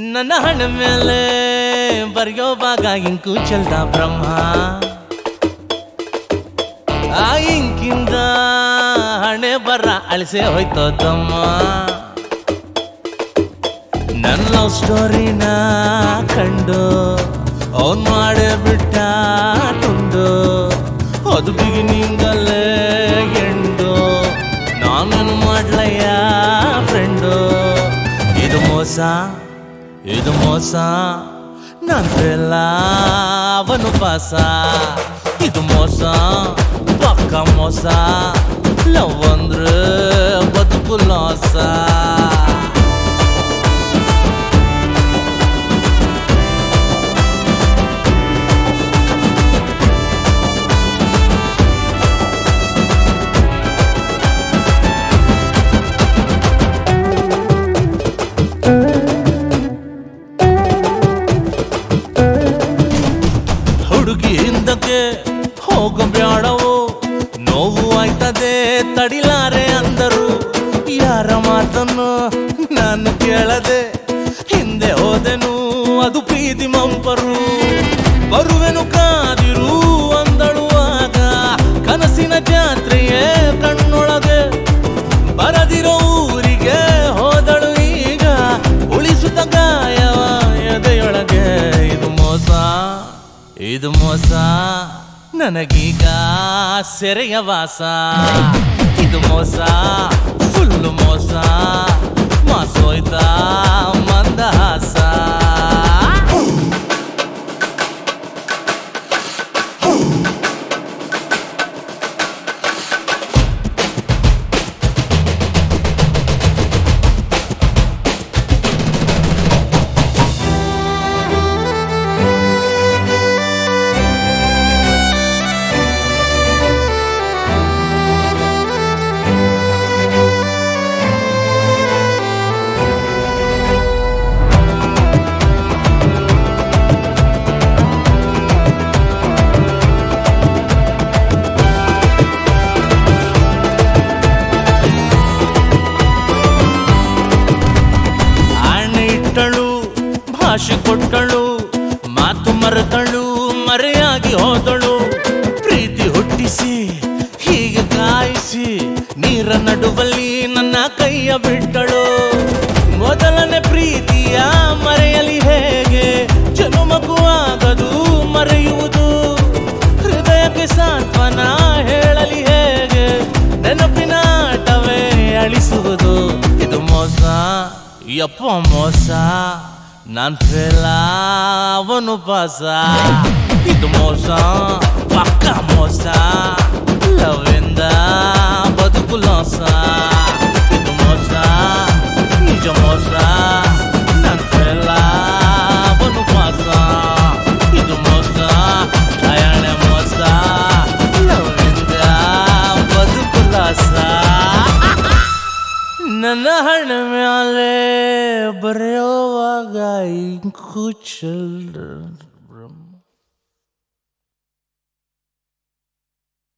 ನನ್ನ ಹಣ ಮೇಲೆ ಬರೆಯೋವಾಗ ಇಂಕು ಚೆಲ್ದ ಬ್ರಹ್ಮ ಆ ಇಂಕಿಂದ ಹಣೆ ಬರ ಅಳಿಸೆ ಹೋಯ್ತೋ ತಮ್ಮ ನನ್ನ ಲವ್ ಸ್ಟೋರಿನ ಕಂಡು ಅವನ್ ಮಾಡೇ ಬಿಟ್ಟ ತುಂಡು ಅದು ಬಿಗಿನಿಂಗಲ್ಲೇ ಎಂಡು ನಾನೇನು ಮಾಡ್ಲಯ್ಯ ಫ್ರೆಂಡು ಇದು ಮೋಸ ಇದು ಮೋಸ ನಾನ್ ಫೇಲ ಅವನು ಪಾಸ ಇದು ಮೋಸ ಪಕ್ಕ ಮೋಸ ಲವ್ ಅಂದ್ರೆ ಬದುಕು ಲಾಸ ಹುಡುಗಿ ಹಿಂದಕ್ಕೆ ಹೋಗಬ್ಯಾಡವು ನೋವು ಆಯ್ತದೆ ತಡಿಲಾರೆ ಅಂದರು ಯಾರ ಮಾತನ್ನು ನಾನು ಕೇಳದೆ ಹಿಂದೆ ಹೋದೆನು ಅದು ಪ್ರೀತಿ ಮಂಪರು ಬರುವೆನು ಕಾದಿರು ಅಂದಳು ಆಗ ಕನಸಿನ ಜಾತ್ರೆಯೇ ಕಣ್ಣೊಳಗೆ ಬರದಿರೋ ಊರಿಗೆ ಹೋದಳು ಈಗ ಉಳಿಸುತ್ತ ಗಾಯವ ಎದೆಯೊಳಗೆ ಇದು ಮೋಸ ಇದು ಮೋಸ ನನಗೀಗ ಸೆರೆಯ ವಾಸ ಇದು ಮೋಸ ಫುಲ್ಲು ಮೋಸ ಮಾಸೋಯ್ತ ಮಂದಹಾಸ ಆಣೆ ಇಟ್ಟಳು ಭಾಷೆ ಕೊಟ್ಟಳು ಮಾತು ಮರೆತಳು ಮರೆಯಾಗಿ ಹೋದಳು ಪ್ರೀತಿ ಹುಟ್ಟಿಸಿ ಹೀಗೆ ಕಾಯಿಸಿ ನೀರ ನಡುವಲ್ಲಿ ನನ್ನ ಕೈಯ ಬಿಟ್ಟಳು ಮೊದಲನೇ ಪ್ರೀತಿಯ ಮರೆಯಲಿ ಹೇಗೆ ಜನುಮಕ್ಕೂ ಆಗದು ಮರೆಯುವುದು ಹೃದಯಕ್ಕೆ ಸಾಂತ್ವನ ಹೇಳಲಿ ಹೇಗೆ ನೆನಪಿನ ಆಟವೇ ಅಳಿಸುವುದು ಇದು ಮೋಸ ಯಪ್ಪ ಮೋಸ ನಾನ್ ಫೇಲ ಅವನು ಪಾಸ ಇದು ಮೋಸ ಪಕ್ಕ ಮೋಸ ಲವ್ ಇಂದ ಬದುಕು ಲಾಸ ಇದು ಮೋಸ ನಿಜ ಮೋಸ ನಾನ್ ಫೇಲ ಅವನು ಪಾಸ ಇದು ಮೋಸ ಪ್ರಯಾಣ ಮೋಸ ಲವ್ ಇಂದ ಬದುಕು ಲಾಸ ನನ್ನ ಹಣ ಮ್ಯಾಲೆ ಬರೆಯುವಾಗ ಇಂಕು ಚೆಲ್ಲ